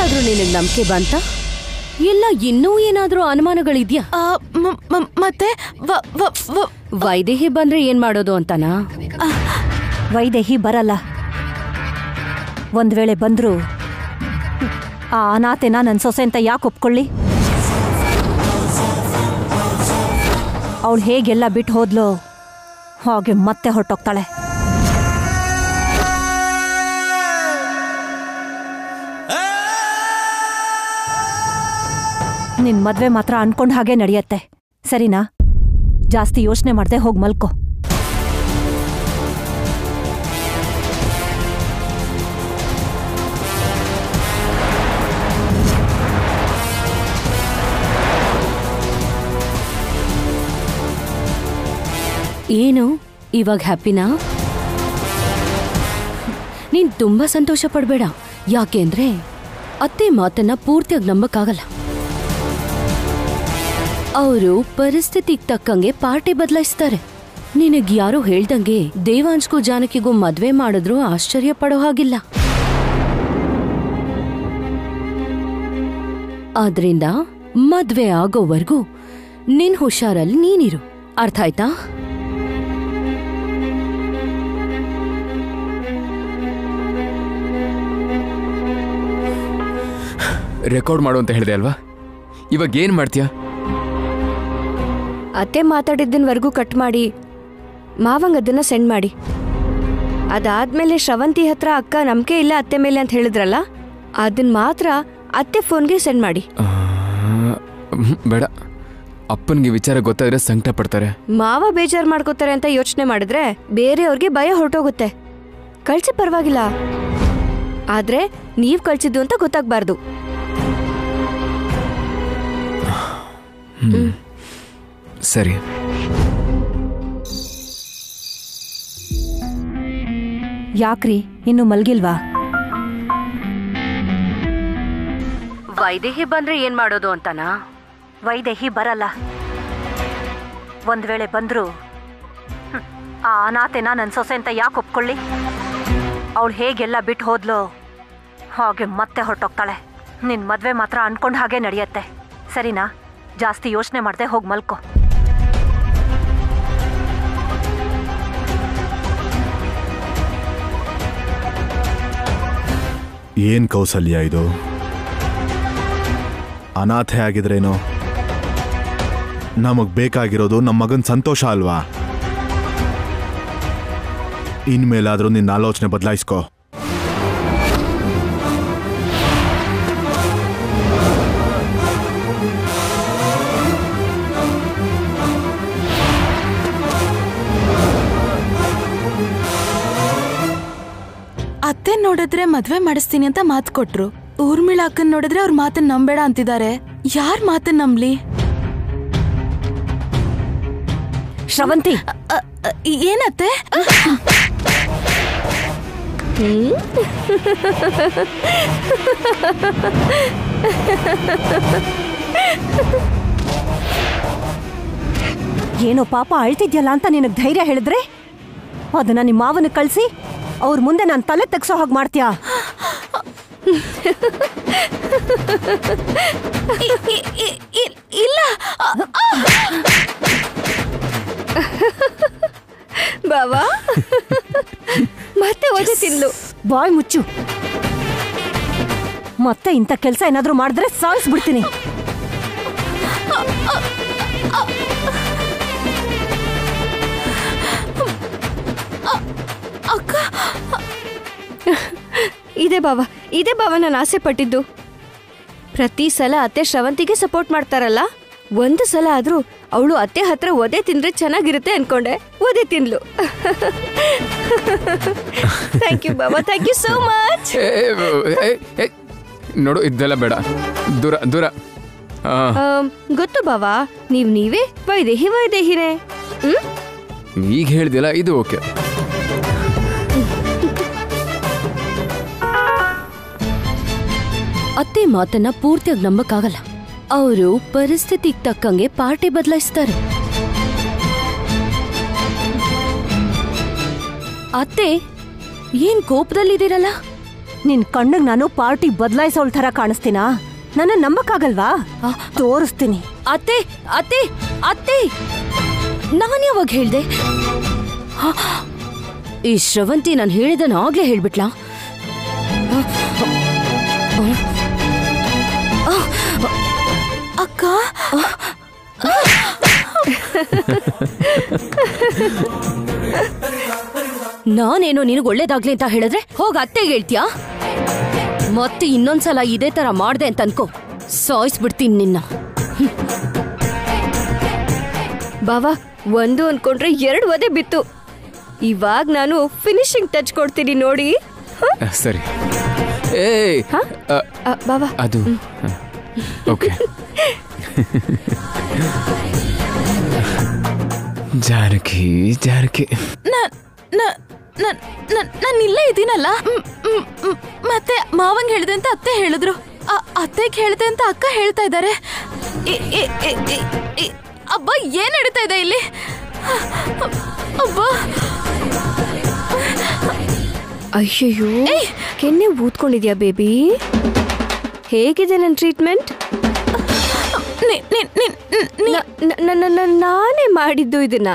ಇವಾಗಾದ್ರೂ ನಿನಗ್ ನಂಬಿಕೆ ಬಂತ ಇಲ್ಲ ಇನ್ನೂ ಏನಾದ್ರೂ ಅನುಮಾನಗಳಿದ್ಯಾ ಆ, ಮ- ಮ- ಮತ್ತೆ ವ- ವ- ವ- ವೈದೇಹಿ ಬಂದ್ರೆ ಏನ್ ಮಾಡೋದು ಅಂತನಾ ವೈದೇಹಿ ಬರಲ್ಲ ಒಂದ್ ವೇಳೆ ಬಂದ್ರು ಆ ಅನಾಥೆನ ನನ್ನ ಸೊಸೆ ಅಂತ ಯಾಕೆ ಒಪ್ಕೊಳ್ಳಿ ಅವಳು ಹೇಗೆಲ್ಲ ಬಿಟ್ಟು ಹೋದ್ಲೋ ಹಾಗೆ ಮತ್ತೆ ಹೊರಟೋಗ್ತಾಳೆ ನಿನ್ ಮದ್ವೆ ಮಾತ್ರ ಅನ್ಕೊಂಡ್ ಹಾಗೆ ನಡೆಯತ್ತೆ ಸರಿನಾ ಜಾಸ್ತಿ ಯೋಚನೆ ಮಾಡ್ದೆ ಹೋಗ್ ಮಲ್ಕೋ ಏನು ಇವಾಗ ಹ್ಯಾಪಿನಾ ನೀನ್ ತುಂಬಾ ಸಂತೋಷ ಪಡ್ಬೇಡ ಯಾಕೆಂದ್ರೆ ಅತ್ತೆ ಮಾತನ್ನ ಪೂರ್ತಿಯಾಗಿ ನಂಬಕ್ಕಾಗಲ್ಲ ಅವರು ಪರಿಸ್ಥಿತಿಗೆ ತಕ್ಕಂಗೆ ಪಾರ್ಟಿ ಬದಲಾಯಿಸ್ತಾರೆ ನಿನಗ್ ಯಾರೋ ಹೇಳ್ದಂಗೆ ದೇವಾಂಶ್ಗೂ ಜಾನಕಿಗೂ ಮದ್ವೆ ಮಾಡಿದ್ರು ಆಶ್ಚರ್ಯ ಪಡೋ ಹಾಗಿಲ್ಲ ಆದ್ರಿಂದ ಮದ್ವೆ ಆಗೋವರೆಗೂ ನಿನ್ ಹುಷಾರಲ್ಲಿ ನೀನಿರು ಅರ್ಥ ಆಯ್ತಾ ರೆಕಾರ್ಡ್ ಮಾಡು ಅಂತ ಹೇಳಿದೆ ಅಲ್ವಾ ಇವಾಗ ಏನು ಮಾಡ್ತೀಯಾ ಅತ್ತೆ ಮಾತಾಡಿದ್ದನ್ವರೆಗೂ ಕಟ್ ಮಾಡಿ ಮಾವಂಗ್ ಅದನ್ನ ಸೆಂಡ್ ಮಾಡಿ ಅದಾದ್ಮೇಲೆ ಶ್ರವಂತಿ ಹತ್ರ ಅಕ್ಕ ನಂಬಿಕೆ ಇಲ್ಲ ಅತ್ತೆ ಮೇಲೆ ಅಂತ ಹೇಳಿದ್ರಲ್ಲ ಅದನ್ನ ಮಾತ್ರ ಅತ್ತೆ ಫೋನ್ಗೆ ಸೆಂಡ್ ಮಾಡಿ ಆ, ಹ್ಮ್, ಬೇಡ ಅಪ್ಪನಿಗೆ ವಿಚಾರ ಗೊತ್ತಾದ್ರೆ ಸಂಕಟ ಪಡ್ತಾರೆ ಮಾವ ಬೇಜಾರ್ ಮಾಡ್ಕೋತಾರೆ ಅಂತ ಯೋಚನೆ ಮಾಡಿದ್ರೆ ಬೇರೆಯವ್ರಿಗೆ ಭಯ ಹೊರಟೋಗುತ್ತೆ ಕಳ್ಸಿ ಪರವಾಗಿಲ್ಲ ಆದ್ರೆ ನೀವ್ ಕಳ್ಸಿದ್ದು ಅಂತ ಗೊತ್ತಾಗ್ಬಾರ್ದು ಸರಿ ಯಾಕ್ರಿ ಇನ್ನು ಮಲ್ಗಿಲ್ವಾ ವೈದೇಹಿ ಬಂದ್ರೆ ಏನ್ ಮಾಡೋದು ಅಂತನಾ ವೈದೇಹಿ ಬರಲ್ಲ ಒಂದ್ ವೇಳೆ ಬಂದ್ರು ಹ್ಮ್, ಆ ಅನಾಥೆನ ನನ್ನ ಸೊಸೆ ಅಂತ ಯಾಕೆ ಒಪ್ಕೊಳ್ಳಿ ಅವಳು ಹೇಗೆಲ್ಲ ಬಿಟ್ಟು ಹೋದ್ಲೋ ಹಾಗೆ ಮತ್ತೆ ಹೊರಟೋಗ್ತಾಳೆ ನಿನ್ ಮದ್ವೆ ಮಾತ್ರ ಅನ್ಕೊಂಡ್ ಹಾಗೆ ನಡೆಯತ್ತೆ ಸರಿನಾ ಜಾಸ್ತಿ ಯೋಚನೆ ಮಾಡ್ದೆ ಹೋಗ್ ಮಲ್ಕೋ ಏನ್ ಕೌಸಲ್ಯ ಇದು ಅನಾಥೆ ಆಗಿದ್ರೇನು ನಮಗ್ ಬೇಕಾಗಿರೋದು ನಮ್ಮ ಮಗನ್ ಸಂತೋಷ ಅಲ್ವಾ ಇನ್ಮೇಲಾದ್ರೂ ನಿನ್ನ ಆಲೋಚನೆ ಬದಲಾಯಿಸ್ಕೋ ಅತ್ತೆ ನೋಡಿದ್ರೆ ಮದ್ವೆ ಮಾಡಿಸ್ತೀನಿ ಅಂತ ಮಾತು ಕೊಟ್ರು ಊರ್ಮಿಳ ಅಕ್ಕನ್ ನೋಡಿದ್ರೆ ಅವ್ರ ಮಾತನ್ನ ನಂಬೇಡ ಅಂತಿದ್ದಾರೆ ಯಾರ್ ಮಾತನ್ನ ನಂಬ್ಲಿ ಶ್ರವಂತಿ ಅ, ಅ, ಏನತ್ತೆ ಏನೋ ಪಾಪ ಅಳ್ತಿದ್ಯಲ್ಲ ಅಂತ ನಿನಗ್ ಧೈರ್ಯ ಹೇಳಿದ್ರೆ ಅದನ್ನ ನಿಮ್ಮ ಮಾವನ ಕಳ್ಸಿ ಅವ್ರ ಮುಂದೆ ನಾನು ತಲೆ ತೆಗ್ಸೋ ಹಾಗೆ ಮಾಡ್ತೀಯಾ ಇ- ಇ- ಇ- ಇ- ಇಲ್ಲ ಅ, ಬಾವಾ ಮತ್ತೆ ಒದೆ ತಿನ್ಲು ಬಾಯ್ ಮುಚ್ಚು ಮತ್ತೆ ಇಂಥ ಕೆಲಸ ಏನಾದ್ರೂ ಮಾಡಿದ್ರೆ ಸಾಯಿಸ್ಬಿಡ್ತೀನಿ ಅಕ್ಕ ಇದೇ ಬಾವ ಇದೇ ಬಾವ ನಾನು ಆಸೆ ಪಟ್ಟಿದ್ದು ಪ್ರತಿ ಸಲ ಅತ್ತೆ ಶ್ರವಂತಿಗೆ ಸಪೋರ್ಟ್ ಮಾಡ್ತಾರಲ್ಲ ಒಂದು ಸಲ ಆದ್ರೂ ಅವಳು ಅತ್ತೆ ಹತ್ರ ಒದೆ ತಿಂದ್ರೆ ಚೆನ್ನಾಗಿರುತ್ತೆ ಅನ್ಕೊಂಡೆ ಒದೆ ತಿನ್ಲು ಥ್ಯಾಂಕ್ ಯು ಬಾಬಾ ಥ್ಯಾಂಕ್ ಯು ಸೋ ಮಚ್ ಏ, ಏ, ಏ, ನೋಡು ಇದೆಲ್ಲ ಬೇಡ ದೂರ ದೂರ ಆ, ಗೊತ್ತು ಬಾವಾ ನೀವ್ ನೀವೇ ವೈದೇಹಿ ವೈದೇಹಿರೇ ಹ್ಮ್ ಈಗ ಹೇಳ್ದಿಲ್ಲ ಇದು ಓಕೆ ಅತ್ತೆ ಮಾತನ್ನ ಪೂರ್ತಿಯಾಗಿ ನಂಬಕ್ಕಾಗಲ್ಲ ಅವರು ಪರಿಸ್ಥಿತಿಗೆ ತಕ್ಕಂಗೆ ಪಾರ್ಟಿ ಬದಲಾಯಿಸ್ತಾರೆ ಅತ್ತೆ ಏನ್ ಕೋಪದಲ್ಲಿದ್ದೀರಲ್ಲ ನಿನ್ ಕಣ್ಣಿಗೆ ನಾನು ಪಾರ್ಟಿ ಬದಲಾಯಿಸೋಳ್ ಥರ ಕಾಣಿಸ್ತೀನಾ ನನ್ನ ನಂಬಕ್ಕಾಗಲ್ವಾ ತೋರಿಸ್ತೀನಿ ಅತ್ತೆ ಅತ್ತೆ ಅತ್ತೆ ನಾನು ಯಾವಾಗ ಹೇಳ್ದೆ ಹ, ಈ ಶ್ರವಂತಿ ನಾನು ಹೇಳಿದನ ಆಗ್ಲೇ ಹೇಳ್ಬಿಟ್ಲಾ ಅಕ್ಕ ನಾನೇನೋ ನಿನಗೆ ಒಳ್ಳೇದಾಗ್ಲಿ ಅಂತ ಹೇಳಿದ್ರೆ ಹೋಗ ಅತ್ತೆಗೆ ಹೇಳ್ತೀಯಾ ಮತ್ತೆ ಇನ್ನೊಂದ್ಸಲ ಇದೇ ತರ ಮಾಡ್ದೆ ಅಂತ ಅನ್ಕೋ ಸಾಯಿಸ್ಬಿಡ್ತೀನಿ ನಿನ್ನ ಬಾವಾ ಒಂದು ಅನ್ಕೊಂಡ್ರೆ ಎರಡು ಒದೆ ಬಿತ್ತು ಇವಾಗ ನಾನು ಫಿನಿಶಿಂಗ್ ಟಚ್ ಕೊಡ್ತೀನಿ ನೋಡಿ ಹ? ಆ, ಸರಿ ಏಯ್ ಹ? ಆ, ಅ, ಬಾವಾ ಅದು ಓಕೆ ಜಾನಕಿ ಜಾನಕಿ ನಾನು ಇಲ್ಲೇ ಇದ್ದೀನಲ್ಲ ಮ್, ಮ್, ಮ್, ಮತ್ತೆ ಮಾವಂಗ್ ಹೇಳ್ದೆ ಅಂತ ಅತ್ತೆ ಹೇಳಿದ್ರು ಅ- ಅತ್ತೆಗ್ ಹೇಳ್ದೆ ಅಂತ ಅಕ್ಕ ಹೇಳ್ತಾ ಇದ್ದಾರೆ ಇ- ಇ- ಇ- ಇ- ಇ- ಅಬ್ಬಾ ಏನ್ ನಡೀತಾ ಇದೆ ಇಲ್ಲಿ ಅಬ್ಬಾ ಅಯ್ಯಯ್ಯೋ ಕೆನ್ನೆ ಊದ್ಕೊಂಡಿದ್ಯಾ ಬೇಬಿ ಹೇಗಿದೆ ನನ್ನ ಟ್ರೀಟ್ಮೆಂಟ್ ನಿ- ನಿ- ನಿ- ನಿ- ನಾನೇ ಮಾಡಿದ್ದು ಇದನ್ನ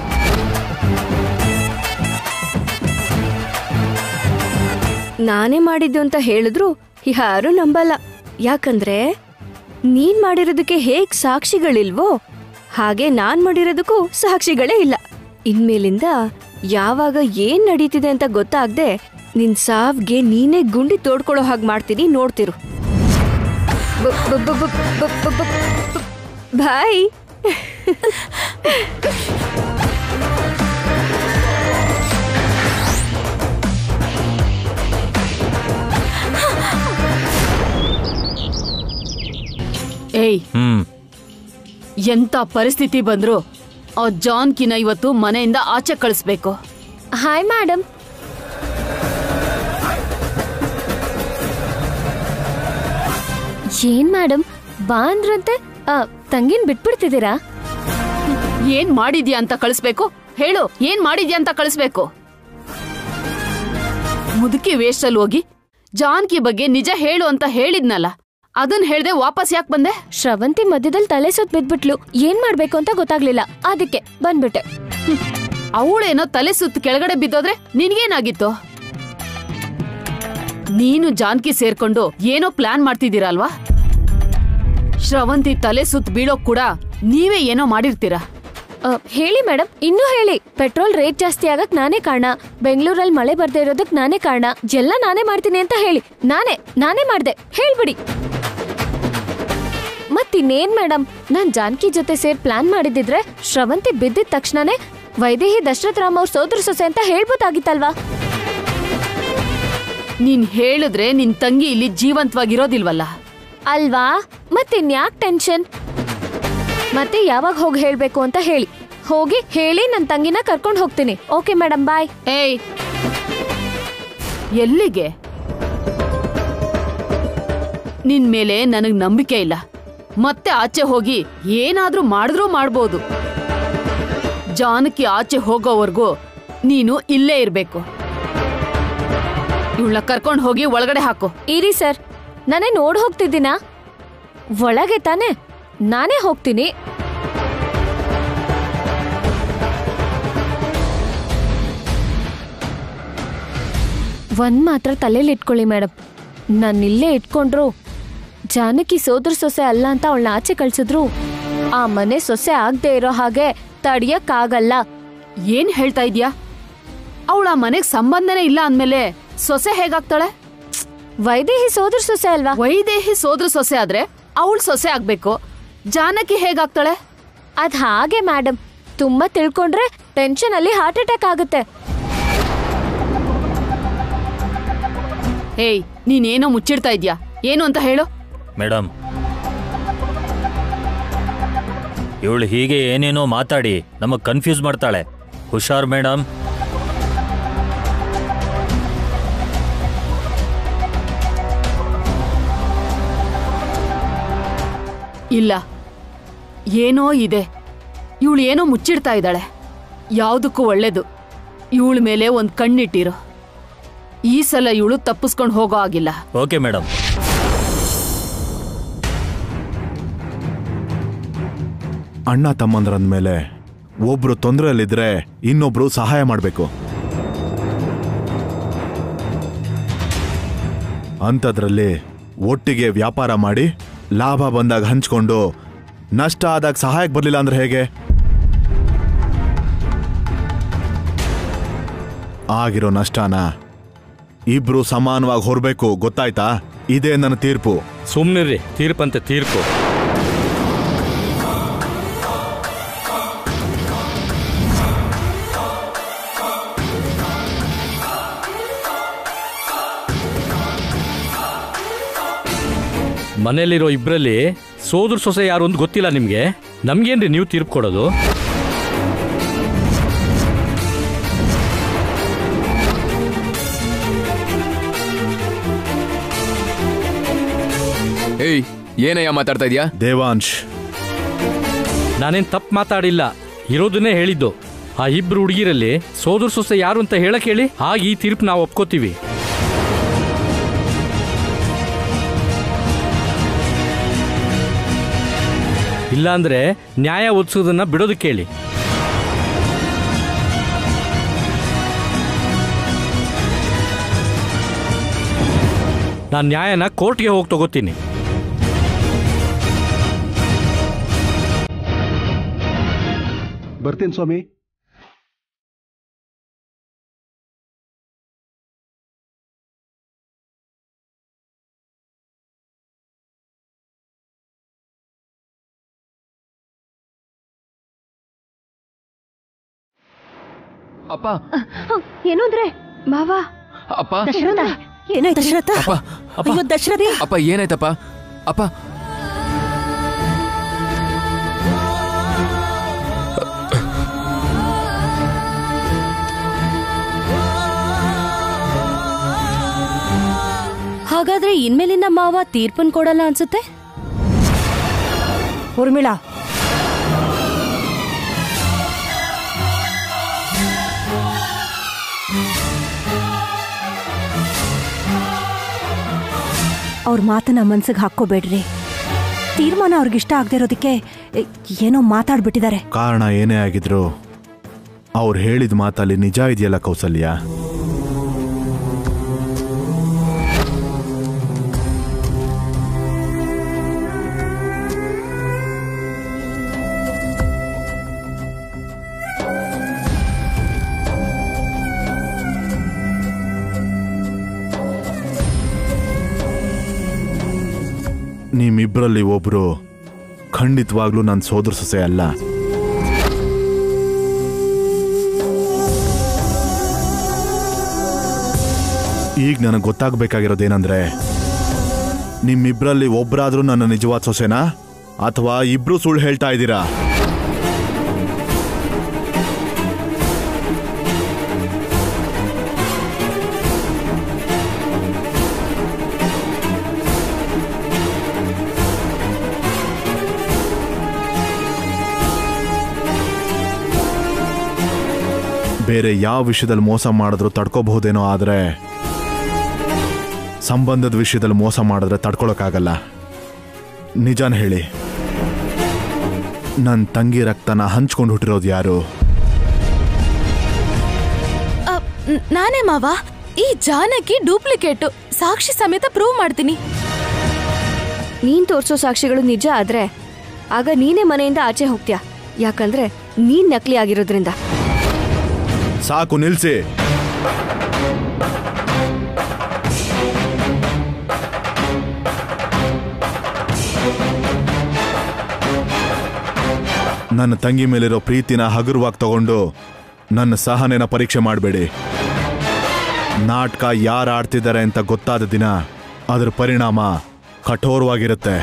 ನಾನೇ ಮಾಡಿದ್ದು ಅಂತ ಹೇಳಿದ್ರು ಯಾರು ನಂಬಲ್ಲ ಯಾಕಂದ್ರೆ ನೀನ್ ಮಾಡಿರೋದಕ್ಕೆ ಹೇಗ್ ಸಾಕ್ಷಿಗಳಿಲ್ವೋ ಹಾಗೆ ನಾನ್ ಮಾಡಿರೋದಕ್ಕೂ ಸಾಕ್ಷಿಗಳೇ ಇಲ್ಲ ಇನ್ಮೇಲಿಂದ ಯಾವಾಗ ಏನ್ ನಡೀತಿದೆ ಅಂತ ಗೊತ್ತಾಗ್ದೆ ನಿನ್ ಸಾವ್ಗೆ ನೀನೇ ಗುಂಡಿ ತೋಡ್ಕೊಳ್ಳೋ ಹಾಗೆ ಮಾಡ್ತೀನಿ ನೋಡ್ತಿರು ಬ- ಬ- ಬ- ಬ- ಬ- ಬ- ಬ- ಬ- ಬಾಯ್ ಏಯ್ ಹ್ಮ್ ಎಂತ ಪರಿಸ್ಥಿತಿ ಬಂದ್ರು ಆ ಜಾನ್ಕಿನ ಇವತ್ತು ಮನೆಯಿಂದ ಆಚೆ ಕಳಿಸ್ಬೇಕು ಹಾಯ್ ಮೇಡಮ್ ಏನ್ ಮೇಡಮ್ ಬಾ ಅಂದ್ರಂತೆ ತಂಗಿನ್ ಬಿಟ್ಬಿಡ್ತಿದ್ದೀರಾ ಏನ್ ಮಾಡಿದ್ಯಾ ಅಂತ ಕಳಿಸ್ಬೇಕು ಹೇಳು ಏನ್ ಮಾಡಿದ್ಯಾ ಅಂತ ಕಳಿಸ್ಬೇಕು ಮುದುಕಿ ವೇಷದಲ್ಲಿ ಹೋಗಿ ಜಾನ್ಕಿ ಬಗ್ಗೆ ನಿಜ ಹೇಳು ಅಂತ ಹೇಳಿದ್ನಲ್ಲ ಅದನ್ ಹೇಳ್ದೆ ವಾಪಸ್ ಯಾಕೆ ಬಂದೆ ಶ್ರವಂತಿ ಮಧ್ಯದಲ್ಲಿ ತಲೆ ಸುತ್ತ ಬಿದ್ಬಿಟ್ಲು ಏನ್ ಮಾಡ್ಬೇಕು ಅಂತ ಗೊತ್ತಾಗ್ಲಿಲ್ಲ ಅದಕ್ಕೆ ಬಂದ್ಬಿಟ್ಟೆ ಅವಳೇನೋ ತಲೆ ಸುತ್ತ ಕೆಳಗಡೆ ಬಿದ್ದೋದ್ರೆ ನಿನ್ಗೇನಾಗಿತ್ತು ನೀನು ಜಾನ್ಕಿ ಸೇರ್ಕೊಂಡು ಏನೋ ಪ್ಲಾನ್ ಮಾಡ್ತಿದ್ದೀರಲ್ವಾ ಶ್ರವಂತಿ ತಲೆ ಸುತ್ತ ಬೀಳೋಕ್ ಕೂಡ ನೀವೇ ಏನೋ ಮಾಡಿರ್ತೀರಾ ಅ, ಹೇಳಿ ಮೇಡಮ್ ಇನ್ನೂ ಹೇಳಿ ಪೆಟ್ರೋಲ್ ರೇಟ್ ಜಾಸ್ತಿ ಆಗಕ್ ನಾನೇ ಕಾರಣ ಬೆಂಗಳೂರಲ್ಲಿ ಮಳೆ ಬರ್ದೇ ಇರೋದಕ್ ನಾನೇ ಕಾರಣ ಎಲ್ಲ ನಾನೇ ಮಾಡ್ತೀನಿ ಅಂತ ಹೇಳಿ ನಾನೇ ನಾನೇ ಮಾಡ್ದೆ ಹೇಳ್ಬಿಡಿ ಮತ್ತಿನ್ನೇನ್ ಮೇಡಮ್ ನಾನ್ ಜಾನ್ಕಿ ಜೊತೆ ಸೇರ್ ಪ್ಲಾನ್ ಮಾಡಿದಿದ್ರೆ ಶ್ರವಂತಿ ಬಿದ್ದಿದ ತಕ್ಷಣನೇ ವೈದೇಹಿ ದಶರಥ್ ರಾಮ್ ಅವ್ರ ಸೋದರ ಸೊಸೆ ಅಂತ ಹೇಳ್ಬೋದಾಗಿತ್ತಲ್ವಾ ನೀನ್ ಹೇಳಿದ್ರೆ ನಿನ್ ತಂಗಿ ಇಲ್ಲಿ ಜೀವಂತವಾಗಿರೋದಿಲ್ವಲ್ಲ ಅಲ್ವಾ ಮತ್ತಿನ್ಯಾಕ್ ಟೆನ್ಷನ್ ಮತ್ತೆ ಯಾವಾಗ ಹೋಗಿ ಹೇಳ್ಬೇಕು ಅಂತ ಹೇಳಿ ಹೋಗಿ ಹೇಳಿ ನನ್ನ ತಂಗಿನ ಕರ್ಕೊಂಡು ಹೋಗ್ತೀನಿ ಓಕೆ ಮೇಡಮ್ ಬಾಯ್ ಏಯ್ ಎಲ್ಲಿಗೆ ನಿನ್ ಮೇಲೆ ನನಗ್ ನಂಬಿಕೆ ಇಲ್ಲ ಮತ್ತೆ ಆಚೆ ಹೋಗಿ ಏನಾದ್ರೂ ಮಾಡಿದ್ರೂ ಮಾಡ್ಬೋದು ಜಾನಕಿ ಆಚೆ ಹೋಗೋವರೆಗೂ ನೀನು ಇಲ್ಲೇ ಇರ್ಬೇಕು ಇವಳನ್ನ ಕರ್ಕೊಂಡು ಹೋಗಿ ಒಳಗಡೆ ಹಾಕು ಇರಿ ಸರ್ ನಾನೇ ನೋಡ್ ಹೋಗ್ತಿದ್ದೀನಾ ಒಳಗೆ ತಾನೆ ನಾನೇ ಹೋಗ್ತೀನಿ ಒಂದ್ ಮಾತ್ರ ತಲೆಯಲ್ಲಿ ಇಟ್ಕೊಳ್ಳಿ ಮೇಡಮ್ ನಾನು ಇಲ್ಲೇ ಇಟ್ಕೊಂಡ್ರು ಜಾನಕಿ ಸೋದರ ಸೊಸೆ ಅಲ್ಲ ಅಂತ ಅವಳನ್ನ ಆಚೆ ಕಳ್ಸಿದ್ರು ಆ ಮನೆ ಸೊಸೆ ಆಗದೆ ಇರೋ ಹಾಗೆ ತಡಿಯಕ್ಕಾಗಲ್ಲ ಏನ್ ಹೇಳ್ತಾ ಇದ್ಯಾ ಅವಳ ಮನೆಗ್ ಸಂಬಂಧನೇ ಇಲ್ಲ ಅಂದ್ಮೇಲೆ ಸೊಸೆ ಹೇಗಾಗ್ತಾಳೆ ವೈದೇಹಿ ಸೋದರ ಸೊಸೆ ಅಲ್ವಾ ವೈದೇಹಿ ಸೋದ್ರ ಸೊಸೆ ಆದ್ರೆ ಅವಳು ಸೊಸೆ ಆಗ್ಬೇಕು ಜಾನಕಿ ಹೇಗಾಗ್ತಾಳೆ ಅದ್ ಹಾಗೆ ಮೇಡಮ್ ತುಂಬಾ ತಿಳ್ಕೊಂಡ್ರೆ ಟೆನ್ಷನ್ ಅಲ್ಲಿ ಹಾರ್ಟ್ ಅಟ್ಯಾಕ್ ಆಗುತ್ತೆ ಏಯ್ ನೀನೇನೋ ಮುಚ್ಚಿಡ್ತಾ ಇದ್ಯಾ ಏನು ಅಂತ ಹೇಳು ಮೇಡಮ್ ಇವಳು ಹೀಗೆ ಏನೇನೋ ಮಾತಾಡಿ ನಮಗೆ ಕನ್ಫ್ಯೂಸ್ ಮಾಡ್ತಾಳೆ ಹುಷಾರ್ ಮೇಡಮ್ ಇಲ್ಲ ಏನೋ ಇದೆ ಇವಳು ಏನೋ ಮುಚ್ಚಿಡ್ತಾ ಇದ್ದಾಳೆ ಯಾವುದಕ್ಕೂ ಒಳ್ಳೇದು ಇವಳ ಮೇಲೆ ಒಂದು ಕಣ್ಣಿಟ್ಟಿರು ಈ ಸಲ ಇವಳು ತಪ್ಪಿಸ್ಕೊಂಡು ಹೋಗೋ ಆಗಿಲ್ಲ ಓಕೆ ಮೇಡಮ್ ಅಣ್ಣ ತಮ್ಮಂದ್ರಂದ್ಮೇಲೆ ಒಬ್ರು ತೊಂದರೆಯಲ್ಲಿದ್ರೆ ಇನ್ನೊಬ್ರು ಸಹಾಯ ಮಾಡಬೇಕು ಅಂಥದ್ರಲ್ಲಿ ಒಟ್ಟಿಗೆ ವ್ಯಾಪಾರ ಮಾಡಿ ಲಾಭ ಬಂದಾಗ ಹಂಚ್ಕೊಂಡು ನಷ್ಟ ಆದಾಗ ಸಹಾಯಕ್ಕೆ ಬರಲಿಲ್ಲ ಅಂದ್ರೆ ಹೇಗೆ ಆಗಿರೋ ನಷ್ಟನ ಇಬ್ರು ಸಮಾನವಾಗಿ ಹೊರಬೇಕು ಗೊತ್ತಾಯ್ತಾ ಇದೇ ನನ್ನ ತೀರ್ಪು ಸುಮ್ಮನಿರ್ರಿ ತೀರ್ಪಂತೆ ತೀರ್ಪು ಮನೆಯಲ್ಲಿರೋ ಇಬ್ಬರಲ್ಲಿ ಸೋದ್ರ ಸೊಸೆ ಯಾರು ಅಂತ ಗೊತ್ತಿಲ್ಲ ನಿಮಗೆ ನಮ್ಗೇನ್ರಿ ನೀವು ತೀರ್ಪು ಕೊಡೋದು ಏಯ್ ಏನಯ್ಯ ಮಾತಾಡ್ತಾ ಇದೀಯಾ ದೇವಾಂಶ್ ನಾನೇನ್ ತಪ್ಪು ಮಾತಾಡಿಲ್ಲ ಇರೋದನ್ನೇ ಹೇಳಿದ್ದು ಆ ಇಬ್ರು ಹುಡುಗಿರಲ್ಲಿ ಸೋದರ ಸೊಸೆ ಯಾರು ಅಂತ ಹೇಳಕ್ ಹೇಳಿ ಆಗ ಈ ತೀರ್ಪು ನಾವು ಒಪ್ಕೋತೀವಿ ಇಲ್ಲಾಂದ್ರೆ ನ್ಯಾಯ ಒದಿಸೋದನ್ನ ಬಿಡೋದಕ್ಕೆ ಹೇಳಿ ನಾನು ನ್ಯಾಯನ ಕೋರ್ಟ್ಗೆ ಹೋಗಿ ತಗೋತೀನಿ ಬರ್ತೀನಿ ಸ್ವಾಮಿ ಅಪ್ಪ ಏನು ಅಂದ್ರೆ ಮಾವ ಅಪ್ಪ ಏನಾಯ್ತು ದಶರಥ ಅಪ್ಪ ಅಪ್ಪ ಅಯ್ಯೋ ದಶರಥ ಅಪ್ಪ ಏನಾಯ್ತಪ್ಪ ಅಪ್ಪ ಹಾಗಾದ್ರೆ ಇನ್ಮೇಲಿನ ಮಾವ ತೀರ್ಪನ್ ಕೊಡಲ್ಲ ಅನ್ಸುತ್ತೆ ಉರ್ಮಿಳಾ ಅವ್ರ ಮಾತನ್ನ ಮನ್ಸಿಗೆ ಹಾಕ್ಕೋಬೇಡ್ರಿ ತೀರ್ಮಾನ ಅವ್ರಿಗಿಷ್ಟ ಆಗದೆ ಇರೋದಕ್ಕೆ ಎ, ಏನೋ ಮಾತಾಡ್ಬಿಟ್ಟಿದ್ದಾರೆ ಕಾರಣ ಏನೇ ಆಗಿದ್ರು ಅವ್ರು ಹೇಳಿದ ಮಾತಲ್ಲಿ ನಿಜ ಇದೆಯಲ್ಲ ಕೌಸಲ್ಯ ನಿಮ್ಮಿಬ್ಬರಲ್ಲಿ ಒಬ್ರು ಖಂಡಿತವಾಗ್ಲೂ ನನ್ನ ಸೋದರ ಸೊಸೆ ಅಲ್ಲ ಈಗ ನನಗೆ ಗೊತ್ತಾಗಬೇಕಾಗಿರೋದೇನಂದ್ರೆ ನಿಮ್ಮಿಬ್ರಲ್ಲಿ ಒಬ್ರಾದ್ರೂ ನನ್ನ ನಿಜವಾದ ಸೊಸೆನಾ ಅಥವಾ ಇಬ್ರು ಸುಳ್ಳು ಹೇಳ್ತಾ ಇದ್ದೀರಾ ಬೇರೆ ಯಾವ ವಿಷಯದಲ್ಲಿ ಮೋಸ ಮಾಡಿದ್ರು ತಡ್ಕೋಬಹುದೇನೋ ಆದರೆ ಸಂಬಂಧದ ವಿಷಯದಲ್ಲಿ ಮೋಸ ಮಾಡಿದ್ರೆ ತಡ್ಕೊಳಕ್ಕಾಗಲ್ಲ ನಿಜಾನ ಹೇಳಿ ನನ್ನ ತಂಗಿ ರಕ್ತನ ಹಂಚ್ಕೊಂಡು ಹುಟ್ಟಿರೋದು ಯಾರು ಅ, ನ್- ನಾನೇ ಮಾವ ಈ ಜಾನಕಿ ಡೂಪ್ಲಿಕೇಟು ಸಾಕ್ಷಿ ಸಮೇತ ಪ್ರೂವ್ ಮಾಡ್ತೀನಿ ನೀನ್ ತೋರ್ಸೋ ಸಾಕ್ಷಿಗಳು ನಿಜ ಆದ್ರೆ ಆಗ ನೀನೇ ಮನೆಯಿಂದ ಆಚೆ ಹೋಗ್ತೀಯ ಯಾಕಂದ್ರೆ ನೀನ್ ನಕಲಿ ಆಗಿರೋದ್ರಿಂದ ಸಾಕು ನಿಲ್ಸಿ ನನ್ನ ತಂಗಿ ಮೇಲಿರೋ ಪ್ರೀತಿನ ಹಗುರವಾಗಿ ತಗೊಂಡು ನನ್ನ ಸಹನೆನ ಪರೀಕ್ಷೆ ಮಾಡಬೇಡಿ ನಾಟಕ ಯಾರು ಆಡ್ತಿದ್ದಾರೆ ಅಂತ ಗೊತ್ತಾದ ದಿನ ಅದರ ಪರಿಣಾಮ ಕಠೋರವಾಗಿರುತ್ತೆ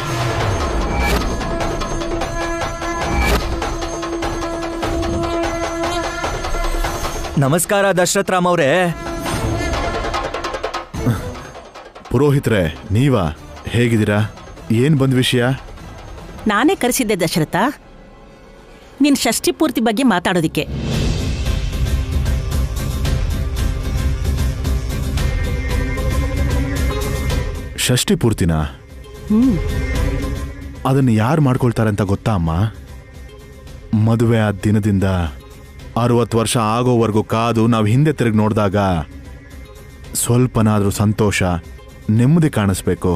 ನಮಸ್ಕಾರ ದಶರಥ್ ರಾಮ್ ಅವರೇ ಪುರೋಹಿತ್ರೆ ನೀವಾ ಹೇಗಿದ್ದೀರಾ ಏನ್ ಬಂದ್ ವಿಷಯ ನಾನೇ ಕರೆಸಿದ್ದೆ ದಶರಥ ನಿನ್ ಷಷ್ಠಿ ಪೂರ್ತಿ ಬಗ್ಗೆ ಮಾತಾಡೋದಿಕ್ಕೆ ಷಷ್ಠಿ ಪೂರ್ತಿನ ಅದನ್ನು ಯಾರು ಮಾಡ್ಕೊಳ್ತಾರೆ ಅಂತ ಗೊತ್ತಾ ಅಮ್ಮ ಮದುವೆ ಆದ ದಿನದಿಂದ ಅರವತ್ತು ವರ್ಷ ಆಗೋವರೆಗೂ ಕಾದು ನಾವು ಹಿಂದೆ ತಿರುಗಿ ನೋಡಿದಾಗ ಸ್ವಲ್ಪನಾದರೂ ಸಂತೋಷ ನೆಮ್ಮದಿ ಕಾಣಿಸ್ಬೇಕು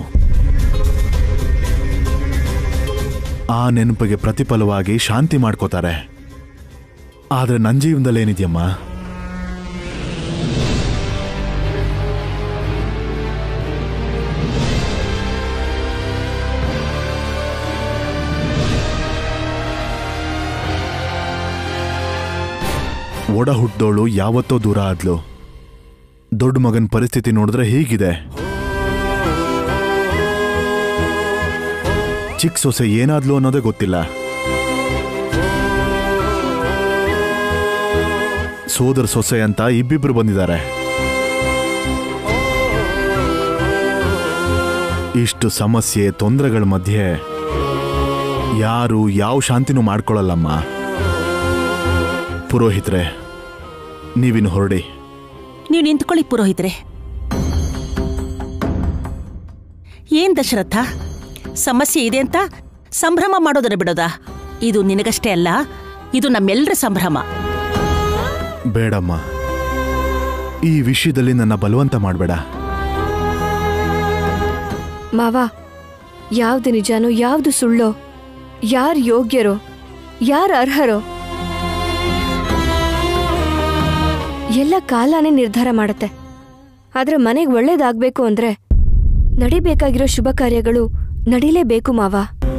ಆ ನೆನಪಿಗೆ ಪ್ರತಿಫಲವಾಗಿ ಶಾಂತಿ ಮಾಡ್ಕೋತಾರೆ ಆದರೆ ನನ್ನ ಜೀವನದಲ್ಲಿ ಏನಿದೆಯಮ್ಮ ಒಡ ಹುಟ್ಟಿದೋಳು ಯಾವತ್ತೋ ದೂರ ಆದ್ಲು ದೊಡ್ಡ ಮಗನ ಪರಿಸ್ಥಿತಿ ನೋಡಿದ್ರೆ ಹೀಗಿದೆ ಚಿಕ್ಕ ಸೊಸೆ ಏನಾದ್ಲು ಅನ್ನೋದೇ ಗೊತ್ತಿಲ್ಲ ಸೋದರ ಸೊಸೆ ಅಂತ ಇಬ್ಬಿಬ್ರು ಬಂದಿದ್ದಾರೆ ಇಷ್ಟು ಸಮಸ್ಯೆ ತೊಂದರೆಗಳ ಮಧ್ಯೆ ಯಾರು ಯಾವ ಶಾಂತಿನೂ ಮಾಡ್ಕೊಳ್ಳಲ್ಲಮ್ಮ ಪುರೋಹಿತ್ರೆ ನೀವಿನ್ನು ಹೊರಡಿ ನೀವು ನಿಂತ್ಕೊಳ್ಳಿ ಪುರೋಹಿತ್ರೆ ಏನ್ ದಶರಥ ಸಮಸ್ಯೆ ಇದೆ ಅಂತ ಸಂಭ್ರಮ ಮಾಡೋದನ್ನ ಬಿಡೋದಾ ಇದು ನಿನಗಷ್ಟೇ ಅಲ್ಲ ಇದು ನಮ್ಮೆಲ್ಲರ ಸಂಭ್ರಮ ಬೇಡಮ್ಮ ಈ ವಿಷಯದಲ್ಲಿ ನನ್ನ ಬಲವಂತ ಮಾಡಬೇಡ ಮಾವ ಯಾವ್ದು ನಿಜಾನೋ ಯಾವ್ದು ಸುಳ್ಳೋ ಯಾರು ಯೋಗ್ಯರೋ ಯಾರು ಅರ್ಹರೋ ಎಲ್ಲ ಕಾಲಾನೇ ನಿರ್ಧಾರ ಮಾಡುತ್ತೆ ಆದ್ರೆ ಮನೆಗೆ ಒಳ್ಳೇದಾಗ್ಬೇಕು ಅಂದ್ರೆ ನಡಿಬೇಕಾಗಿರೋ ಶುಭ ಕಾರ್ಯಗಳು ನಡಿಲೇಬೇಕು ಮಾವ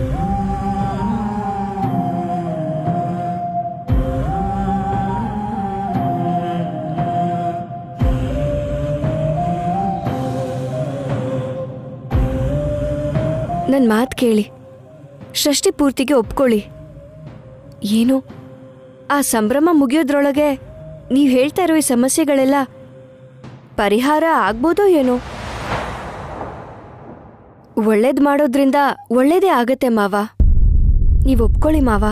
ನನ್ನ ಮಾತು ಕೇಳಿ ಷಷ್ಠಿ ಪೂರ್ತಿಗೆ ಒಪ್ಕೊಳ್ಳಿ ಏನು ಆ ಸಂಭ್ರಮ ಮುಗಿಯೋದ್ರೊಳಗೆ ನೀವು ಹೇಳ್ತಾ ಇರೋ ಈ ಸಮಸ್ಯೆಗಳೆಲ್ಲ ಪರಿಹಾರ ಆಗ್ಬೋದೋ ಏನೋ ಒಳ್ಳೇದ್ ಮಾಡೋದ್ರಿಂದ ಒಳ್ಳೇದೇ ಆಗತ್ತೆ ಮಾವ ನೀವು ಒಪ್ಕೊಳ್ಳಿ ಮಾವ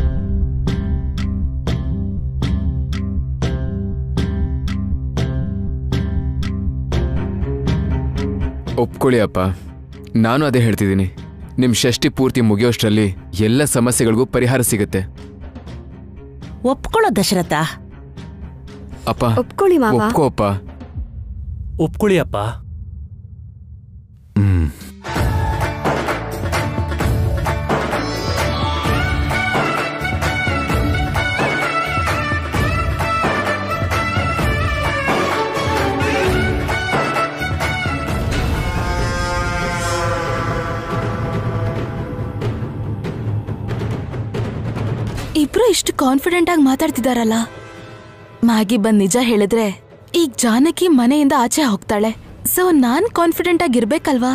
ಒಪ್ಕೊಳ್ಳಿ ಅಪ್ಪ ನಾನು ಅದೇ ಹೇಳ್ತಿದ್ದೀನಿ ನಿಮ್ಮ ಷಷ್ಠಿ ಪೂರ್ತಿ ಮುಗಿಯೋಷ್ಟರಲ್ಲಿ ಎಲ್ಲ ಸಮಸ್ಯೆಗಳಿಗೂ ಪರಿಹಾರ ಸಿಗುತ್ತೆ ಒಪ್ಕೊಳ್ಳೋ ದಶರಥ ಅಪ್ಪ ಒಪ್ಕೊಳ್ಳಿ ಮಾವ ಒಪ್ಕೋ ಅಪ್ಪ ಒಪ್ಕೊಳ್ಳಿ ಅಪ್ಪ ಇಬ್ರು ಇಷ್ಟು ಕಾನ್ಫಿಡೆಂಟ್ ಆಗಿ ಮಾತಾಡ್ತಿದಾರಲ್ಲ ಮ್ಯಾಗಿ ಬಂದ್ ನಿಜ ಹೇಳಿದ್ರೆ ಈಗ ಜಾನಕಿ ಮನೆಯಿಂದ ಆಚೆ ಹೋಗ್ತಾಳೆ ಸೊ ನಾನ್ ಕಾನ್ಫಿಡೆಂಟ್ ಆಗಿರ್ಬೇಕಲ್ವಾ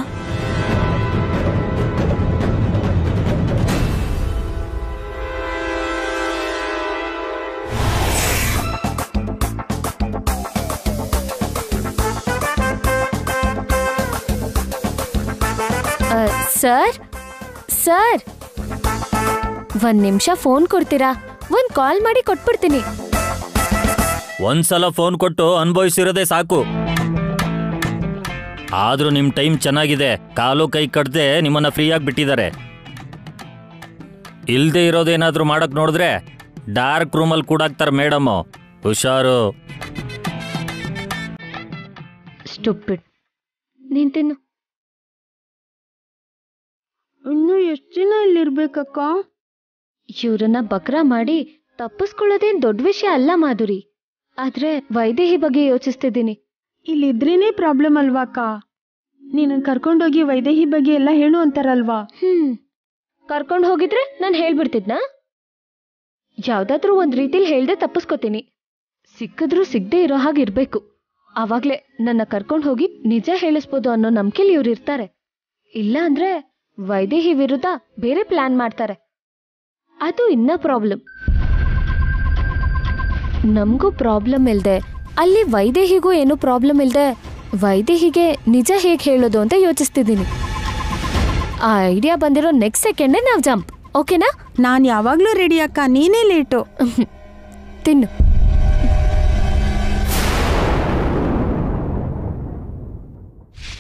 ಸರ್ ಸರ್ ಒಂದ್ ನಿಮಿಷ ಫೋನ್ ಕೊಡ್ತೀರಾ ಒಂದ್ ಕಾಲ್ ಮಾಡಿ ಕೊಟ್ಬಿಡ್ತೀನಿ ಒಂದ್ಸಲ ಫೋನ್ ಕೊಟ್ಟು ಅನುಭವಿಸಿರೋದೇ ಸಾಕು ಆದ್ರೂ ನಿಮ್ ಟೈಮ್ ಚೆನ್ನಾಗಿದೆ ಕಾಲು ಕೈ ಕಡ್ದೆ ನಿಮ್ಮನ್ನ ಫ್ರೀಯಾಗಿ ಬಿಟ್ಟಿದ್ದಾರೆ ಇಲ್ದೇ ಇರೋದೇನಾದ್ರೂ ಮಾಡಕ್ ನೋಡಿದ್ರೆ ಡಾರ್ಕ್ ರೂಮಲ್ಲಿ ಕೂಡಾಕ್ತಾರೆ ಮೇಡಮ್ ಹುಷಾರು ಸ್ಟುಪಿಡ್ ನೀನ್ ತಿನ್ನು ಇನ್ನು ಎಷ್ಟು ದಿನ ಇಲ್ಲಿರ್ಬೇಕಕ್ಕ ಇವ್ರನ್ನ ಬಕ್ರ ಮಾಡಿ ತಪ್ಪಿಸ್ಕೊಳ್ಳೋದೇನ್ ದೊಡ್ಡ ವಿಷಯ ಅಲ್ಲ ಮಾಧುರಿ ಆದ್ರೆ ವೈದೇಹಿ ಬಗ್ಗೆ ಯೋಚಿಸ್ತಿದ್ದೀನಿ ಇಲ್ಲಿದ್ರೇನೆ ಪ್ರಾಬ್ಲಮ್ ಅಲ್ವಾ ಅಕ್ಕ ನೀನು ಕರ್ಕೊಂಡೋಗಿ ವೈದೇಹಿ ಬಗ್ಗೆ ಎಲ್ಲ ಹೇಳು ಅಂತಾರಲ್ವಾ ಹ್ಮ್ ಕರ್ಕೊಂಡ್ ಹೋಗಿದ್ರೆ ನಾನು ಹೇಳ್ಬಿಡ್ತಿದ್ನಾ ಯಾವ್ದಾದ್ರೂ ಒಂದ್ ರೀತಿಲಿ ಹೇಳ್ದೆ ತಪ್ಪಿಸ್ಕೊತೀನಿ ಸಿಕ್ಕಿದ್ರೂ ಸಿಗದೆ ಇರೋ ಹಾಗೆ ಇರ್ಬೇಕು ಅವಾಗ್ಲೇ ನನ್ನ ಕರ್ಕೊಂಡ್ ಹೋಗಿ ನಿಜ ಹೇಳಿಸ್ಬೋದು ಅನ್ನೋ ನಂಬಿಕೆಲಿ ಇವ್ರು ಇರ್ತಾರೆ ಇಲ್ಲ ಅಂದ್ರೆ ವೈದೇಹಿ ವಿರುದ್ಧ ಬೇರೆ ಪ್ಲಾನ್ ಮಾಡ್ತಾರೆ ಅದು ಇನ್ನ ಪ್ರಾಬ್ಲಮ್ ನಮಗೂ ಪ್ರಾಬ್ಲಮ್ ಇಲ್ದೆ ಅಲ್ಲಿ ವೈದೇಹಿಗೂ ಏನೂ ಪ್ರಾಬ್ಲಮ್ ಇಲ್ದೆ ವೈದೇಹಿಗೆ ನಿಜ ಹೇಗೆ ಹೇಳೋದು ಅಂತ ಯೋಚಿಸ್ತಿದ್ದೀನಿ ಆ ಐಡಿಯಾ ಬಂದಿರೋ ನೆಕ್ಸ್ಟ್ ಸೆಕೆಂಡೇ ನಾವು ಜಂಪ್ ಓಕೆನಾ ನಾನು ಯಾವಾಗ್ಲೂ ರೆಡಿ ಅಕ್ಕ ನೀನೇ ಲೇಟು ತಿನ್ನು